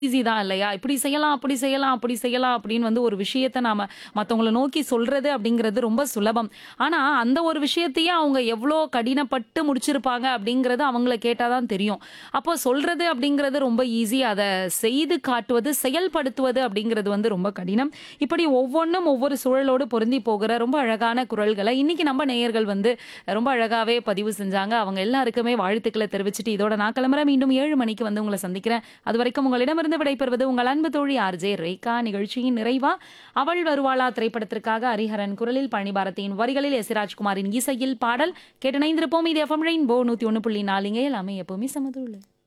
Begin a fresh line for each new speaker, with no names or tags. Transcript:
Easy தான் இல்லையா? இப்படி செய்யலாம், அப்படி செய்யலாம், அப்படி செய்யலாம் அப்படின்னு வந்து ஒரு விஷயத்த நாம மத்தவங்கள நோக்கி சொல்றது அப்படிங்கிறது ரொம்ப சுலபம். ஆனா, அந்த ஒரு விஷயத்தையே அவங்க எவ்ளோ கடினப்பட்டு முடிச்சிருப்பாங்க அப்படிங்கிறது அவங்கள கேட்டா தான் தெரியும். அப்போ சொல்றது அப்படிங்கிறது ரொம்ப ஈஸி. அத செய்து காட்டுவது, செயல்படுத்துவது அப்படிங்கிறது வந்து ரொம்ப கடினம். இப்படி ஒவ்வொன்னும் ஒவ்வொரு சூழலோடு பொருந்தி போகிற ரொம்ப அழகான குரல்கள இன்னைக்கு நம்ம நேயர்கள் வந்து ரொம்ப அழகாவே பதிவு செஞ்சாங்க. அவங்க எல்லாருக்குமே வாழ்த்துக்கள தெரிவிச்சுட்டு இதோட நான் கிளம்புறேன். மீண்டும் 7 மணிக்கு வந்து உங்கள சந்திக்கிறேன். அதுவரைக்கும் உங்களிடமிருந்து விடைபெறுவது உங்கள் அன்பு தோழி ஆர்ஜே ரேகா. நிகழ்ச்சியின் நிறைவா அவள் வருவாளா திரைப்படத்திற்காக ஹரிஹரன் குரலில் பழனி பாரதியின் வரிகளில் எஸ். ராஜ்குமாரின் இசையில் பாடல் கேட்டு இணைந்திருப்போம். இது எஃப்எம் ரெயின்போ 101.4 இங்கே எல்லாமே எப்பவுமே சமதுள்ள.